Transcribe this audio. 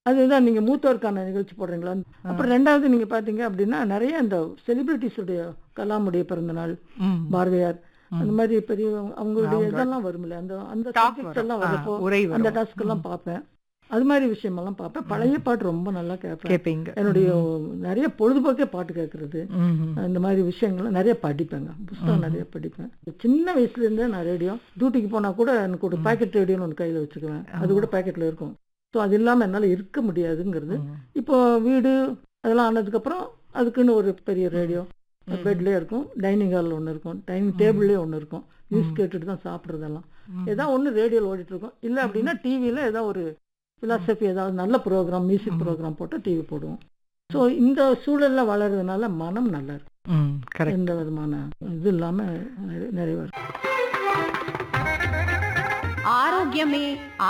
அதுதான் நீங்க மூத்தோருக்கான நிகழ்ச்சி போடுறீங்களா அப்புறம் ரெண்டாவது நீங்க பாத்தீங்க அப்படின்னா நிறைய இந்த செலிபிரிட்டிஸுடைய கலாமுடைய பிறந்த நாள் ம். பாரதியார் அந்த மாதிரி பெரிய அவங்களுடைய இதெல்லாம் வரும்ல அந்த அந்த Talk subject வரும். எல்லாம் ஆ, வரப்போ உரை அந்த வரும். டாஸ்க் எல்லாம் பார்ப்பேன் அது மாதிரி விஷயமெல்லாம் பார்ப்பேன் பழைய பாட்டு ரொம்ப நல்லா கேட்பேன் கேட்பீங்க என்னுடைய நிறைய பொழுதுபோக்கே பாட்டு கேட்கறது ம், ம். இந்த மாதிரி விஷயங்கள்லாம் நிறைய படிப்பேங்க புஸ்தகம் நிறைய படிப்பேன் சின்ன வயசுல இருந்தே நான் ரேடியோ டியூட்டிக்கு போனா கூட எனக்கு ஒரு பாக்கெட் ரேடியோன்னு ஒன்று கையில வச்சுக்குவேன் அது கூட பாக்கெட்ல இருக்கும் ஸோ அது இல்லாம என்னால இருக்க முடியாதுங்கிறது ம். இப்போ வீடு அதெல்லாம் ஆனதுக்கப்புறம் அதுக்குன்னு ஒரு பெரிய ரேடியோ பெட்லேயே இருக்கும் டைனிங் ஹாலில் ஒன்று இருக்கும் டைனிங் டேபிள்லேயே ஒன்று இருக்கும் நியூஸ் கேட்டுட்டு தான் சாப்பிட்றதெல்லாம் ஏதாவது ஒன்று ரேடியோவில் ஓடிட்டு இருக்கும் இல்லை அப்படின்னா டிவியில் ஏதாவது ஒரு ஃபிலாசபி ஏதாவது நல்ல ப்ரோக்ராம் மியூசிக் ப்ரோக்ராம் போட்டு டிவி போடுவோம் ஸோ இந்த சூழல்ல வளர்றதுனால மனம் நல்லா இருக்கும் ம் கரெக்ட் எந்த விதமான இது இல்லாமல் நிறைய நிறைய ஆரோக்கியமே